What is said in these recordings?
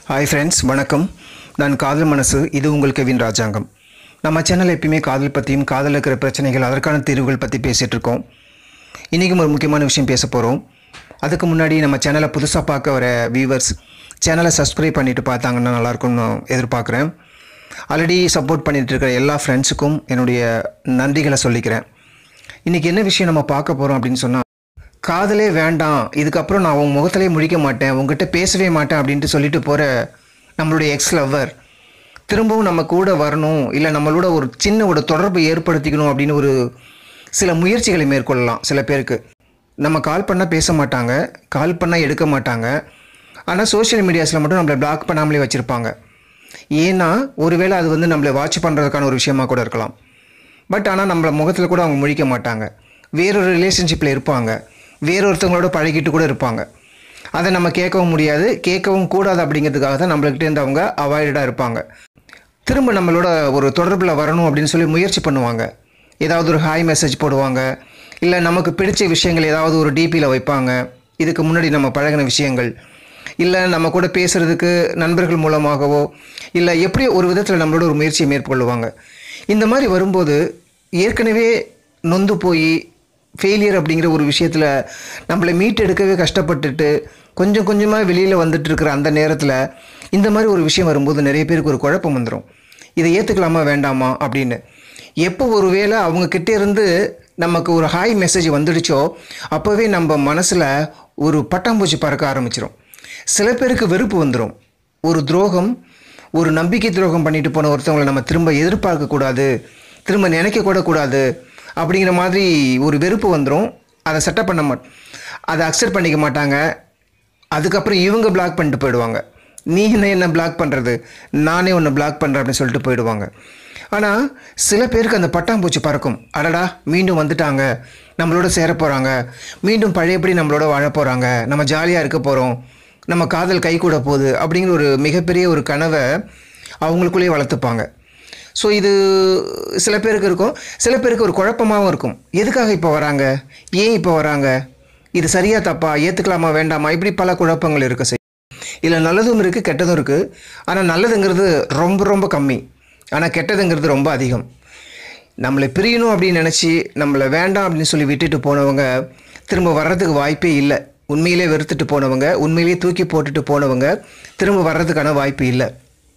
hi friends வணக்கம் நான் காதல் மனசு இது உங்கள் கெவின் ராஜாங்கம் நம்ம சேனல் எப்பயுமே காதல் பற்றியும் காதலில் இருக்கிற பிரச்சனைகள் அதற்கான தீர்வுகள் பற்றி பேசிகிட்டு இருக்கோம் இன்றைக்கும் ஒரு முக்கியமான விஷயம் பேச போகிறோம் அதுக்கு முன்னாடி நம்ம சேனலை புதுசாக பார்க்க வர வியூவர்ஸ் சேனலை சப்ஸ்கிரைப் பண்ணிட்டு பார்த்தாங்கன்னா நல்லாயிருக்கும்னு எதிர்பார்க்குறேன் ஆல்ரெடி சப்போர்ட் பண்ணிட்டு இருக்கிற எல்லா ஃப்ரெண்ட்ஸுக்கும் என்னுடைய நன்றிகளை சொல்லிக்கிறேன் இன்றைக்கி என்ன விஷயம் நம்ம பார்க்க போகிறோம் அப்படின்னு சொன்னால் காதலே வேண்டாம் இதுக்கப்புறம் நான் உன் முகத்திலே முழிக்க மாட்டேன் உங்ககிட்ட பேசவே மாட்டேன் அப்படின்ட்டு சொல்லிட்டு போகிற நம்மளுடைய எக்ஸ் லவ்வர் திரும்பவும் நம்ம கூட வரணும் இல்லை நம்மளோட ஒரு சின்ன ஒரு தொடர்பு ஏற்படுத்திக்கணும் அப்படின்னு ஒரு சில முயற்சிகளை மேற்கொள்ளலாம் சில பேருக்கு நம்ம கால் பண்ணால் பேச மாட்டாங்க கால் பண்ணால் எடுக்க மாட்டாங்க ஆனால் சோஷியல் மீடியாஸில் மட்டும் நம்மளை பிளாக் பண்ணாமலே வச்சுருப்பாங்க ஏன்னா ஒருவேளை அது வந்து நம்மளை வாட்ச் பண்ணுறதுக்கான ஒரு விஷயமா கூட இருக்கலாம் பட் ஆனால் நம்மள முகத்தில் கூட அவங்க முழிக்க மாட்டாங்க வேறொரு ரிலேஷன்ஷிப்பில் இருப்பாங்க வேறொருத்தவங்களோட பழகிட்டு கூட இருப்பாங்க அதை நம்ம கேட்கவும் முடியாது கேட்கவும் கூடாது அப்படிங்கிறதுக்காக தான் நம்மள்கிட்ட இருந்து அவங்க அவாய்டாக இருப்பாங்க திரும்ப நம்மளோட ஒரு தொடர்பில் வரணும் அப்படின்னு சொல்லி முயற்சி பண்ணுவாங்க ஏதாவது ஒரு ஹாய் மெசேஜ் போடுவாங்க இல்லை நமக்கு பிடிச்ச விஷயங்கள் ஏதாவது ஒரு டிபியில் வைப்பாங்க இதுக்கு முன்னாடி நம்ம பழகின விஷயங்கள் இல்லை நம்ம கூட பேசுகிறதுக்கு நண்பர்கள் மூலமாகவோ இல்லை எப்படி ஒரு விதத்தில் நம்மளோட ஒரு முயற்சியை மேற்கொள்ளுவாங்க இந்த மாதிரி வரும்போது ஏற்கனவே நொந்து போய் ஃபெயிலியர் அப்படிங்கிற ஒரு விஷயத்தில் நம்மளை மீட்டெடுக்கவே கஷ்டப்பட்டுட்டு கொஞ்சம் கொஞ்சமாக வெளியில் வந்துட்டு இருக்கிற அந்த நேரத்தில் இந்த மாதிரி ஒரு விஷயம் வரும்போது நிறைய பேருக்கு ஒரு குழப்பம் வந்துடும் இதை ஏற்றுக்கலாமா வேண்டாமா அப்படின்னு எப்போ ஒரு வேளை அவங்க கிட்ட இருந்து நமக்கு ஒரு ஹாய் மெசேஜ் வந்துடுச்சோ அப்போவே நம்ம மனசில் ஒரு பட்டாம்பூச்சி பறக்க ஆரம்பிச்சிடும் சில பேருக்கு வெறுப்பு வந்துடும் ஒரு துரோகம் ஒரு நம்பிக்கை துரோகம் பண்ணிட்டு போன ஒருத்தவங்களை நம்ம திரும்ப எதிர்பார்க்கக்கூடாது திரும்ப நினைக்க கூட கூடாது அப்படிங்கிற மாதிரி ஒரு வெறுப்பு வந்துடும் அதை செட்டப் பண்ண மாட் அதை அக்செப்ட் பண்ணிக்க மாட்டாங்க அதுக்கப்புறம் இவங்க பிளாக் பண்ணிட்டு போயிடுவாங்க நீ என்ன என்ன பிளாக் பண்ணுறது நானே உன்னை பிளாக் பண்ணுறேன் அப்படின்னு சொல்லிட்டு போயிடுவாங்க ஆனால் சில பேருக்கு அந்த பட்டாம்பூச்சி பறக்கும் அடடா மீண்டும் வந்துட்டாங்க நம்மளோட சேர போகிறாங்க மீண்டும் பழையபடி நம்மளோட வாழ போகிறாங்க நம்ம ஜாலியாக இருக்க போகிறோம் நம்ம காதல் கை கூட போகுது அப்படிங்கிற ஒரு மிகப்பெரிய ஒரு கனவை அவங்களுக்குள்ளேயே வளர்த்துப்பாங்க ஸோ இது சில பேருக்கு இருக்கும் சில பேருக்கு ஒரு குழப்பமாகவும் இருக்கும் எதுக்காக இப்போ வராங்க ஏன் இப்போ வராங்க இது சரியா தப்பா ஏற்றுக்கலாமா வேண்டாமா இப்படி பல குழப்பங்கள் இருக்க செய்யும் இதில் நல்லதும் இருக்குது கெட்டதும் இருக்குது ஆனால் நல்லதுங்கிறது ரொம்ப ரொம்ப கம்மி ஆனால் கெட்டதுங்கிறது ரொம்ப அதிகம் நம்மளை பிரியணும் அப்படின்னு நினச்சி நம்மளை வேண்டாம் அப்படின்னு சொல்லி விட்டுட்டு போனவங்க திரும்ப வர்றதுக்கு வாய்ப்பே இல்லை உண்மையிலே வெறுத்துட்டு போனவங்க உண்மையிலேயே தூக்கி போட்டுட்டு போனவங்க திரும்ப வர்றதுக்கான வாய்ப்பு இல்லை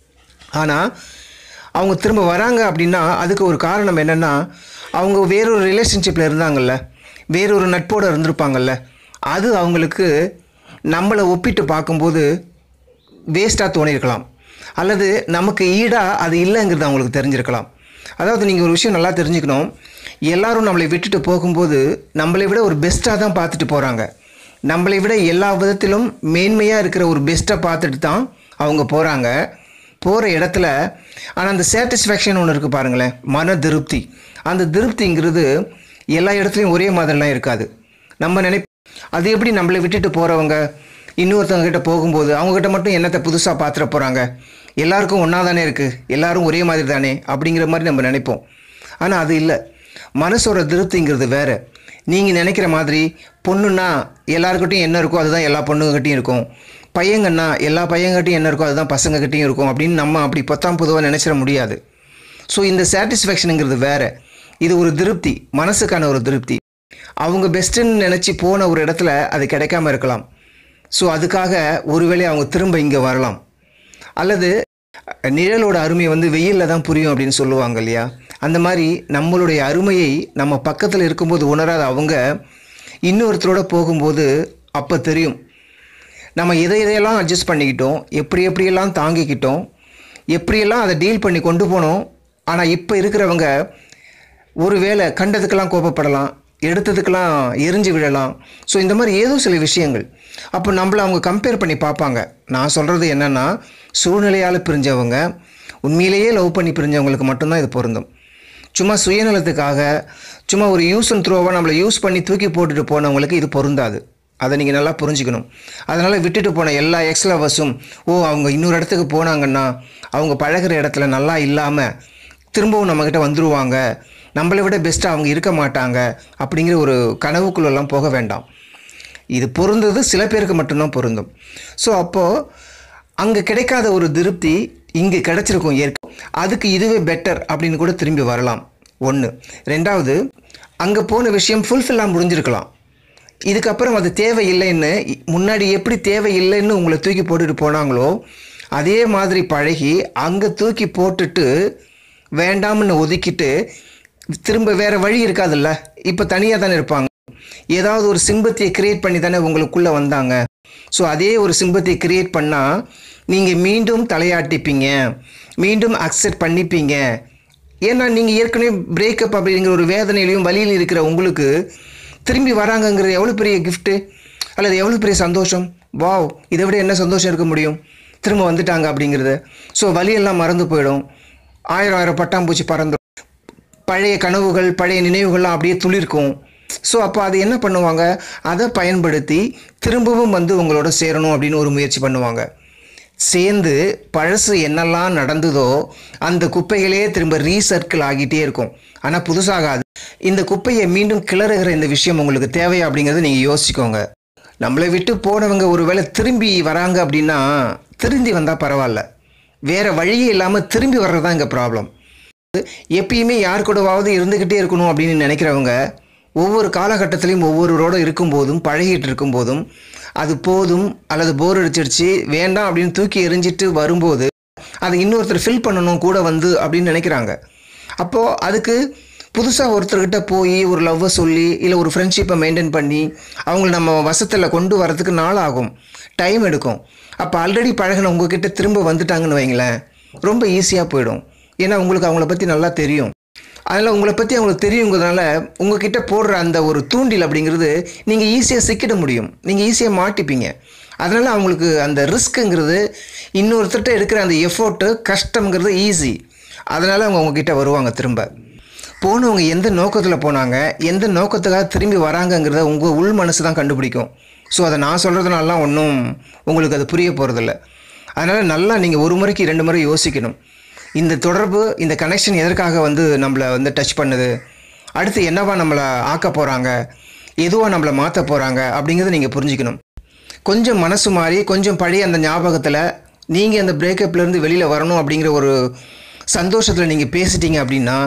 ஆனால் அவங்க திரும்ப வராங்க அப்படின்னா அதுக்கு ஒரு காரணம் என்னென்னா அவங்க வேறொரு ரிலேஷன்ஷிப்பில் இருந்தாங்கல்ல வேறொரு நட்போடு இருந்திருப்பாங்கல்ல அது அவங்களுக்கு நம்மளை ஒப்பிட்டு பார்க்கும்போது வேஸ்ட்டாக தோணியிருக்கலாம் அல்லது நமக்கு ஈடாக அது இல்லைங்கிறது அவங்களுக்கு தெரிஞ்சிருக்கலாம் அதாவது நீங்கள் ஒரு விஷயம் நல்லா தெரிஞ்சுக்கணும் எல்லாரும் நம்மளை விட்டுட்டு போகும்போது நம்மளை விட ஒரு பெஸ்ட்டாக தான் பார்த்துட்டு போகிறாங்க நம்மளை விட எல்லா விதத்திலும் மேன்மையாக இருக்கிற ஒரு பெஸ்ட்டை பார்த்துட்டு தான் அவங்க போகிறாங்க போகிற இடத்துல ஆனால் அந்த சாட்டிஸ்ஃபேக்ஷன் ஒன்று இருக்குது பாருங்களேன் மன திருப்தி அந்த திருப்திங்கிறது எல்லா இடத்துலையும் ஒரே மாதிரிலாம் இருக்காது நம்ம நினை அது எப்படி நம்மளை விட்டுட்டு போகிறவங்க இன்னொருத்தவங்க கிட்ட போகும்போது அவங்கக்கிட்ட மட்டும் என்னத்தை புதுசாக பார்த்துட போகிறாங்க எல்லாருக்கும் ஒன்றா தானே இருக்குது எல்லாரும் ஒரே மாதிரி தானே அப்படிங்கிற மாதிரி நம்ம நினைப்போம் ஆனால் அது இல்லை மனசோட திருப்திங்கிறது வேறு நீங்கள் நினைக்கிற மாதிரி பொண்ணுன்னா எல்லாருக்கிட்டையும் என்ன இருக்கோ அதுதான் எல்லா பொண்ணுங்ககிட்டையும் இருக்கும் பையங்கன்னா எல்லா பையன்கிட்டையும் என்ன இருக்கோ அதுதான் பசங்ககிட்டையும் இருக்கும் அப்படின்னு நம்ம அப்படி பத்தாம் பொதுவாக நினச்சிட முடியாது ஸோ இந்த சாட்டிஸ்ஃபேக்ஷனுங்கிறது வேறு இது ஒரு திருப்தி மனசுக்கான ஒரு திருப்தி அவங்க பெஸ்ட்டுன்னு நினச்சி போன ஒரு இடத்துல அது கிடைக்காம இருக்கலாம் ஸோ அதுக்காக ஒருவேளை அவங்க திரும்ப இங்கே வரலாம் அல்லது நிழலோட அருமை வந்து வெயிலில் தான் புரியும் அப்படின்னு சொல்லுவாங்க இல்லையா அந்த மாதிரி நம்மளுடைய அருமையை நம்ம பக்கத்தில் இருக்கும்போது உணராத அவங்க இன்னொருத்தரோட போகும்போது அப்போ தெரியும் நம்ம எதை எதையெல்லாம் அட்ஜஸ்ட் பண்ணிக்கிட்டோம் எப்படி எப்படியெல்லாம் தாங்கிக்கிட்டோம் எப்படியெல்லாம் அதை டீல் பண்ணி கொண்டு போனோம் ஆனால் இப்போ இருக்கிறவங்க ஒருவேளை கண்டதுக்கெல்லாம் கோபப்படலாம் எடுத்ததுக்கெல்லாம் எரிஞ்சு விழலாம் ஸோ இந்த மாதிரி ஏதோ சில விஷயங்கள் அப்போ நம்மளை அவங்க கம்பேர் பண்ணி பார்ப்பாங்க நான் சொல்கிறது என்னென்னா சூழ்நிலையால் பிரிஞ்சவங்க உண்மையிலேயே லவ் பண்ணி பிரிஞ்சவங்களுக்கு மட்டும்தான் இது பொருந்தும் சும்மா சுயநலத்துக்காக சும்மா ஒரு யூஸ் அண்ட் த்ரோவாக நம்மளை யூஸ் பண்ணி தூக்கி போட்டுட்டு போனவங்களுக்கு இது பொருந்தாது அதை நீங்கள் நல்லா புரிஞ்சுக்கணும் அதனால் விட்டுட்டு போன எல்லா எக்ஸ் லவர்ஸும் ஓ அவங்க இன்னொரு இடத்துக்கு போனாங்கன்னா அவங்க பழகுற இடத்துல நல்லா இல்லாமல் திரும்பவும் நம்மக்கிட்ட வந்துருவாங்க நம்மளை விட பெஸ்ட்டாக அவங்க இருக்க மாட்டாங்க அப்படிங்கிற ஒரு கனவுக்குள்ளெல்லாம் போக வேண்டாம் இது பொருந்தது சில பேருக்கு மட்டும்தான் பொருந்தும் ஸோ அப்போது அங்கே கிடைக்காத ஒரு திருப்தி இங்கே கிடைச்சிருக்கும் ஏற்க அதுக்கு இதுவே பெட்டர் அப்படின்னு கூட திரும்பி வரலாம் ஒன்று ரெண்டாவது அங்கே போன விஷயம் ஃபுல்ஃபில்லாக முடிஞ்சிருக்கலாம் இதுக்கப்புறம் அது தேவையில்லைன்னு முன்னாடி எப்படி தேவையில்லைன்னு உங்களை தூக்கி போட்டுட்டு போனாங்களோ அதே மாதிரி பழகி அங்கே தூக்கி போட்டுட்டு வேண்டாம்னு ஒதுக்கிட்டு திரும்ப வேறு வழி இருக்காதுல்ல இப்போ தனியாக தானே இருப்பாங்க ஏதாவது ஒரு சிம்பத்தியை கிரியேட் பண்ணி தானே உங்களுக்குள்ளே வந்தாங்க ஸோ அதே ஒரு சிம்பத்தியை கிரியேட் பண்ணால் நீங்கள் மீண்டும் தலையாட்டிப்பீங்க மீண்டும் அக்செப்ட் பண்ணிப்பீங்க ஏன்னா நீங்கள் ஏற்கனவே பிரேக்கப் அப்படிங்கிற ஒரு வேதனையிலையும் வழியில் இருக்கிற உங்களுக்கு திரும்பி வராங்கங்கிறது எவ்வளோ பெரிய கிஃப்ட்டு அல்லது எவ்வளோ பெரிய சந்தோஷம் வாவ் இதை விட என்ன சந்தோஷம் இருக்க முடியும் திரும்ப வந்துட்டாங்க அப்படிங்கிறது ஸோ வழியெல்லாம் மறந்து போயிடும் ஆயிரம் ஆயிரம் பட்டாம்பூச்சி பறந்துடும் பழைய கனவுகள் பழைய நினைவுகள்லாம் அப்படியே துளிர்க்கும் ஸோ அப்போ அது என்ன பண்ணுவாங்க அதை பயன்படுத்தி திரும்பவும் வந்து உங்களோட சேரணும் அப்படின்னு ஒரு முயற்சி பண்ணுவாங்க சேர்ந்து பழசு என்னெல்லாம் நடந்ததோ அந்த குப்பைகளே திரும்ப ரீசர்க்கிள் ஆகிட்டே இருக்கும் ஆனால் புதுசாகாது இந்த குப்பையை மீண்டும் கிளறுகிற இந்த விஷயம் உங்களுக்கு தேவையா அப்படிங்கிறத நீங்கள் யோசிச்சுக்கோங்க நம்மளை விட்டு போனவங்க ஒருவேளை திரும்பி வராங்க அப்படின்னா திரும்பி வந்தால் பரவாயில்ல வேறு வழியே இல்லாமல் திரும்பி வர்றது தான் இங்கே ப்ராப்ளம் எப்பயுமே யார் கூடவாவது இருந்துக்கிட்டே இருக்கணும் அப்படின்னு நினைக்கிறவங்க ஒவ்வொரு காலகட்டத்திலையும் ஒவ்வொருவரோட இருக்கும்போதும் பழகிட்டு இருக்கும்போதும் அது போதும் அல்லது போர் அடிச்சிருச்சு வேண்டாம் அப்படின்னு தூக்கி எறிஞ்சிட்டு வரும்போது அதை இன்னொருத்தர் ஃபில் பண்ணணும் கூட வந்து அப்படின்னு நினைக்கிறாங்க அப்போது அதுக்கு புதுசாக ஒருத்தர்கிட்ட போய் ஒரு லவ்வை சொல்லி இல்லை ஒரு ஃப்ரெண்ட்ஷிப்பை மெயின்டைன் பண்ணி அவங்கள நம்ம வசத்தில் கொண்டு வரதுக்கு நாள் ஆகும் டைம் எடுக்கும் அப்போ ஆல்ரெடி பழகின உங்ககிட்ட திரும்ப வந்துட்டாங்கன்னு வைங்களேன் ரொம்ப ஈஸியாக போயிடும் ஏன்னா உங்களுக்கு அவங்கள பற்றி நல்லா தெரியும் அதனால் உங்களை பற்றி அவங்களுக்கு தெரியுங்கிறதுனால உங்ககிட்ட போடுற அந்த ஒரு தூண்டில் அப்படிங்கிறது நீங்கள் ஈஸியாக சிக்கிட முடியும் நீங்கள் ஈஸியாக மாட்டிப்பீங்க அதனால் அவங்களுக்கு அந்த ரிஸ்க்குங்கிறது இன்னொருத்தர்கிட்ட இருக்கிற அந்த எஃபோர்ட்டு கஷ்டங்கிறது ஈஸி அதனால் அவங்க உங்ககிட்ட வருவாங்க திரும்ப போனவங்க எந்த நோக்கத்தில் போனாங்க எந்த நோக்கத்துக்காக திரும்பி வராங்கங்கிறத உங்கள் உள் மனசு தான் கண்டுபிடிக்கும் ஸோ அதை நான் சொல்கிறதுனாலாம் ஒன்றும் உங்களுக்கு அது புரிய போகிறதில்ல அதனால் நல்லா நீங்கள் ஒரு முறைக்கு ரெண்டு முறை யோசிக்கணும் இந்த தொடர்பு இந்த கனெக்ஷன் எதற்காக வந்து நம்மளை வந்து டச் பண்ணுது அடுத்து என்னவா நம்மளை ஆக்க போகிறாங்க எதுவாக நம்மளை மாற்ற போகிறாங்க அப்படிங்கிறத நீங்கள் புரிஞ்சுக்கணும் கொஞ்சம் மனசு மாறி கொஞ்சம் பழைய அந்த ஞாபகத்தில் நீங்கள் அந்த பிரேக்கப்லேருந்து வெளியில் வரணும் அப்படிங்கிற ஒரு சந்தோஷத்தில் நீங்கள் பேசிட்டீங்க அப்படின்னா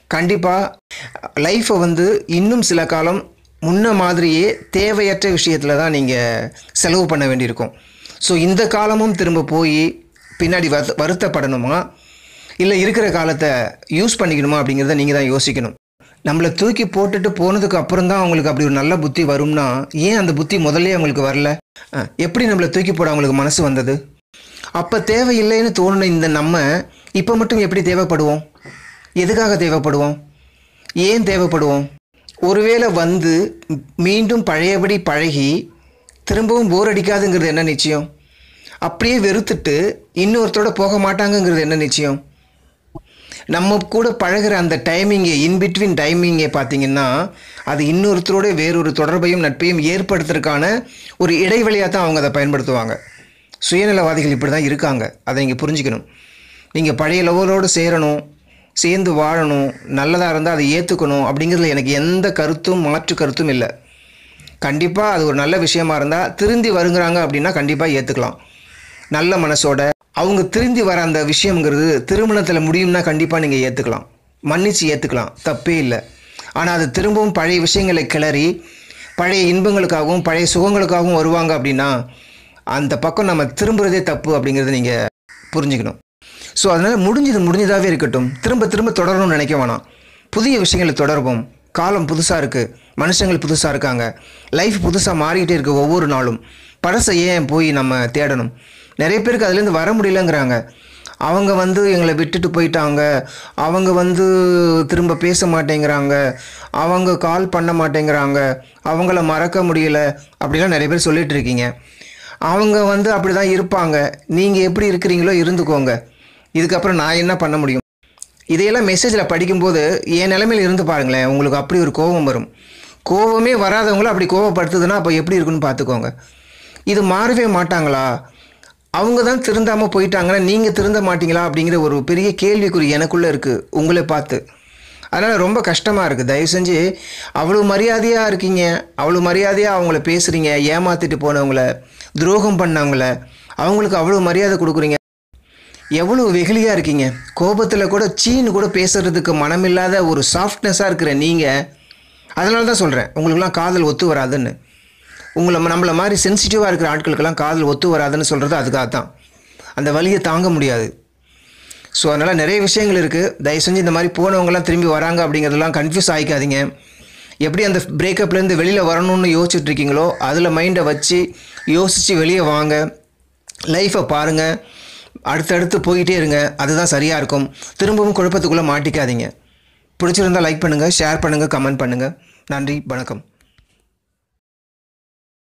கண்டிப்பாக லைஃப்பை வந்து இன்னும் சில காலம் முன்ன மாதிரியே தேவையற்ற விஷயத்தில் தான் நீங்கள் செலவு பண்ண வேண்டியிருக்கும் ஸோ இந்த காலமும் திரும்ப போய் பின்னாடி வருத்த வருத்தப்படணுமா இல்லை இருக்கிற காலத்தை யூஸ் பண்ணிக்கணுமா அப்படிங்கிறத நீங்கள் தான் யோசிக்கணும் நம்மளை தூக்கி போட்டுட்டு போனதுக்கு அப்புறம் தான் அவங்களுக்கு அப்படி ஒரு நல்ல புத்தி வரும்னா ஏன் அந்த புத்தி முதல்ல அவங்களுக்கு வரல அஹ், எப்படி நம்மளை தூக்கி போட அவங்களுக்கு மனசு வந்தது அப்போ தேவையில்லைன்னு தோணுன இந்த நம்ம இப்போ மட்டும் எப்படி தேவைப்படுவோம் எதுக்காக தேவைப்படுவோம் ஏன் தேவைப்படுவோம் ஒருவேளை வந்து மீண்டும் பழையபடி பழகி திரும்பவும் போர் அடிக்காதுங்கிறது என்ன நிச்சயம் அப்படியே வெறுத்துட்டு இன்னொருத்தரோட போக மாட்டாங்கங்கிறது என்ன நிச்சயம் நம்ம கூட பழகுற அந்த டைமிங்கை இன்பிட்வீன் டைமிங்கை பார்த்தீங்கன்னா அது இன்னொருத்தரோட வேறொரு தொடர்பையும் நட்பையும் ஏற்படுத்துறதுக்கான ஒரு இடைவெளியாக தான் அவங்க அதை பயன்படுத்துவாங்க சுயநலவாதிகள் இப்படி தான் இருக்காங்க அதை நீங்கள் புரிஞ்சுக்கணும் நீங்கள் பழைய லவரோடு சேரணும் சேர்ந்து வாழணும் நல்லதாக இருந்தால் அதை ஏற்றுக்கணும் அப்படிங்கிறதுல எனக்கு எந்த கருத்தும் மாற்று கருத்தும் இல்லை கண்டிப்பாக அது ஒரு நல்ல விஷயமா இருந்தால் திருந்தி வருங்கிறாங்க அப்படின்னா கண்டிப்பாக ஏற்றுக்கலாம் நல்ல மனசோட அவங்க திருந்தி வர அந்த விஷயங்கிறது திருமணத்தில் முடியும்னா கண்டிப்பாக நீங்கள் ஏற்றுக்கலாம் மன்னிச்சு ஏற்றுக்கலாம் தப்பே இல்லை ஆனால் அது திரும்பவும் பழைய விஷயங்களை கிளறி பழைய இன்பங்களுக்காகவும் பழைய சுகங்களுக்காகவும் வருவாங்க அப்படின்னா அந்த பக்கம் நம்ம திரும்புறதே தப்பு அப்படிங்கிறத நீங்கள் புரிஞ்சுக்கணும் ஸோ அதனால் முடிஞ்சது முடிஞ்சதாகவே இருக்கட்டும் திரும்ப திரும்ப தொடரணும்னு நினைக்க வேணாம் புதிய விஷயங்களை தொடர்போம் காலம் புதுசாக இருக்குது மனுஷங்கள் புதுசாக இருக்காங்க லைஃப் புதுசாக மாறிக்கிட்டே இருக்குது ஒவ்வொரு நாளும் பழசை ஏன் போய் நம்ம தேடணும் நிறைய பேருக்கு அதுலேருந்து வர முடியலங்கிறாங்க அவங்க வந்து எங்களை விட்டுட்டு போயிட்டாங்க அவங்க வந்து திரும்ப பேச மாட்டேங்கிறாங்க அவங்க கால் பண்ண மாட்டேங்கிறாங்க அவங்கள மறக்க முடியல அப்படிலாம் நிறைய பேர் சொல்லிட்டு இருக்கீங்க அவங்க வந்து அப்படி தான் இருப்பாங்க நீங்கள் எப்படி இருக்கிறீங்களோ இருந்துக்கோங்க இதுக்கப்புறம் நான் என்ன பண்ண முடியும் இதையெல்லாம் மெசேஜில் படிக்கும்போது என் நிலைமையில் இருந்து பாருங்களேன் உங்களுக்கு அப்படி ஒரு கோபம் வரும் கோபமே வராதவங்கள அப்படி கோபப்படுத்துதுன்னா அப்போ எப்படி இருக்குன்னு பார்த்துக்கோங்க இது மாறவே மாட்டாங்களா அவங்க தான் திருந்தாமல் போயிட்டாங்கன்னா நீங்கள் திருந்த மாட்டீங்களா அப்படிங்கிற ஒரு பெரிய கேள்விக்குறி எனக்குள்ளே இருக்குது உங்களை பார்த்து அதனால் ரொம்ப கஷ்டமாக இருக்குது தயவு செஞ்சு அவ்வளோ மரியாதையாக இருக்கீங்க அவ்வளோ மரியாதையாக அவங்கள பேசுகிறீங்க ஏமாற்றிட்டு போனவங்கள துரோகம் பண்ணவங்கள அவங்களுக்கு அவ்வளோ மரியாதை கொடுக்குறீங்க எவ்வளோ வெகுளியாக இருக்கீங்க கோபத்தில் கூட சீன்னு கூட பேசுகிறதுக்கு மனமில்லாத ஒரு சாஃப்ட்னஸாக இருக்கிற நீங்கள் அதனால தான் சொல்கிறேன் உங்களுக்குலாம் காதல் ஒத்து வராதுன்னு உங்களை நம்மளை மாதிரி சென்சிட்டிவாக இருக்கிற ஆட்களுக்கெல்லாம் காதல் ஒத்து வராதுன்னு சொல்கிறது அதுக்காக தான் அந்த வலியை தாங்க முடியாது ஸோ அதனால் நிறைய விஷயங்கள் இருக்குது தயவு செஞ்சு இந்த மாதிரி போனவங்கலாம் திரும்பி வராங்க அப்படிங்கிறதெல்லாம் கன்ஃபியூஸ் ஆகிக்காதீங்க எப்படி அந்த பிரேக்கப்லேருந்து வெளியில் வரணும்னு யோசிச்சுட்டு இருக்கீங்களோ அதில் மைண்டை வச்சு யோசித்து வெளியே வாங்க லைஃப்பை பாருங்கள் அடுத்தடுத்து போயிட்டே இருங்க அதுதான் சரியாக இருக்கும் திரும்பவும் குழப்பத்துக்குள்ளே மாட்டிக்காதீங்க பிடிச்சிருந்தால் லைக் பண்ணுங்கள் ஷேர் பண்ணுங்கள் கமெண்ட் பண்ணுங்கள் நன்றி வணக்கம்